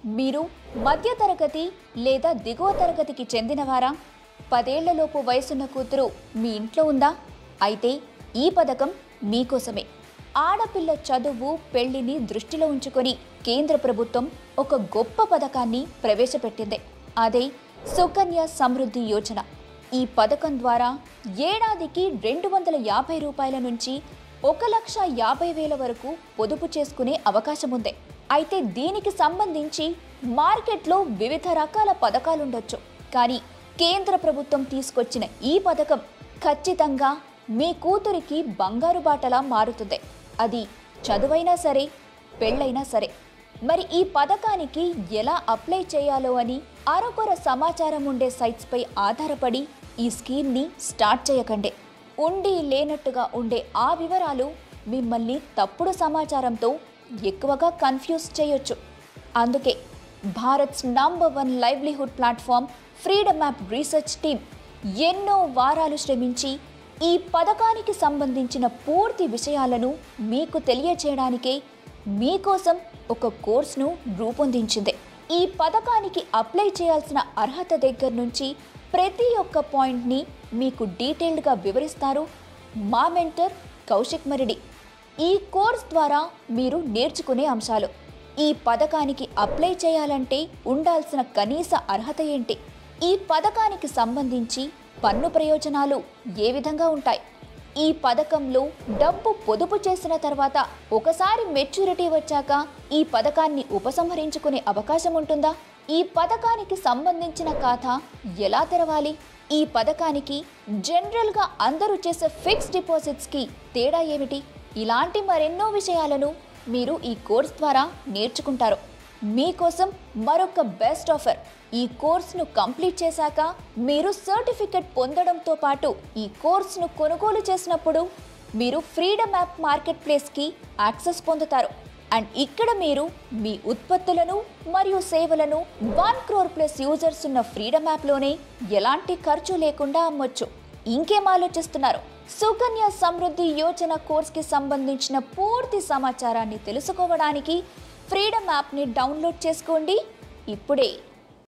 మీరు మధ్యతరగతి లేదా దిగువ తరగతికి చెందినవారా పదేళ్లలోపు వయసున్న కూతురు మీ ఇంట్లో ఉందా అయితే ఈ పథకం మీకోసమే ఆడపిల్ల చదువు పెళ్లిని దృష్టిలో ఉంచుకొని కేంద్ర ప్రభుత్వం ఒక గొప్ప పథకాన్ని ప్రవేశపెట్టింది అదే సుకన్య సమృద్ధి యోజన ఈ పథకం ద్వారా ఏడాదికి రెండు వందల యాభై రూపాయల నుంచి ఒక లక్ష యాభై వేల వరకు పొదుపు చేసుకునే అవకాశం ఉంది అయితే దీనికి సంబంధించి మార్కెట్లో వివిధ రకాల పథకాలుండొచ్చు కానీ కేంద్ర ప్రభుత్వం తీసుకొచ్చిన ఈ పథకం ఖచ్చితంగా మీ కూతురికి బంగారు బాటలా మారుతుంది అది చదువైనా సరే పెళ్ళైనా సరే మరి ఈ పథకానికి ఎలా అప్లై చేయాలో అని అరకొర సమాచారం ఉండే సైట్స్పై ఆధారపడి ఈ స్కీమ్ని స్టార్ట్ చేయకండి ఉండి లేనట్టుగా ఉండే ఆ వివరాలు మిమ్మల్ని తప్పుడు సమాచారంతో ఎక్కువగా కన్ఫ్యూజ్ చేయొచ్చు అందుకే Bharat's number one livelihood platform freedom app research team ఎన్నో వారాలు శ్రమించి ఈ పథకానికి సంబంధించిన పూర్తి విషయాలను మీకు తెలియచేయడానికే మీకోసం ఒక కోర్సును రూపొందించింది ఈ పథకానికి అప్లై చేయాల్సిన అర్హత దగ్గర నుంచి ప్రతి ఒక్క పాయింట్ని మీకు డీటెయిల్డ్గా వివరిస్తారు మా మెంటర్ కౌశిక్ మరిడి ఈ కోర్స్ ద్వారా మీరు నేర్చుకునే అంశాలు ఈ పథకానికి అప్లై చేయాలంటే ఉండాల్సిన కనీస అర్హత ఏంటి ఈ పథకానికి సంబంధించి పన్ను ప్రయోజనాలు ఏ విధంగా ఉంటాయి ఈ పథకంలో డబ్బు పొదుపు చేసిన తర్వాత ఒకసారి మెచ్యూరిటీ వచ్చాక ఈ పథకాన్ని ఉపసంహరించుకునే అవకాశం ఉంటుందా ఈ పథకానికి సంబంధించిన ఖాతా ఎలా తెరవాలి ఈ పథకానికి జనరల్గా అందరూ చేసే ఫిక్స్డ్ డిపాజిట్స్కి తేడా ఏమిటి ఇలాంటి మరెన్నో విషయాలను మీరు ఈ కోర్స్ ద్వారా నేర్చుకుంటారు మీకోసం మరొక బెస్ట్ ఆఫర్ ఈ కోర్సును కంప్లీట్ చేశాక మీరు సర్టిఫికెట్ పొందడంతో పాటు ఈ కోర్సును కొనుగోలు చేసినప్పుడు మీరు ఫ్రీడమ్ యాప్ మార్కెట్ ప్లేస్కి యాక్సెస్ పొందుతారు అండ్ ఇక్కడ మీరు మీ ఉత్పత్తులను మరియు సేవలను వన్ క్రోర్ ప్లస్ యూజర్స్ ఉన్న ఫ్రీడమ్ యాప్లోనే ఎలాంటి ఖర్చు లేకుండా అమ్మొచ్చు ఇంకేం ఆలోచిస్తున్నారు సుకన్య సమృద్ధి యోజన కోర్స్కి సంబంధించిన పూర్తి సమాచారాన్ని తెలుసుకోవడానికి ఫ్రీడమ్ యాప్ని డౌన్లోడ్ చేసుకోండి ఇప్పుడే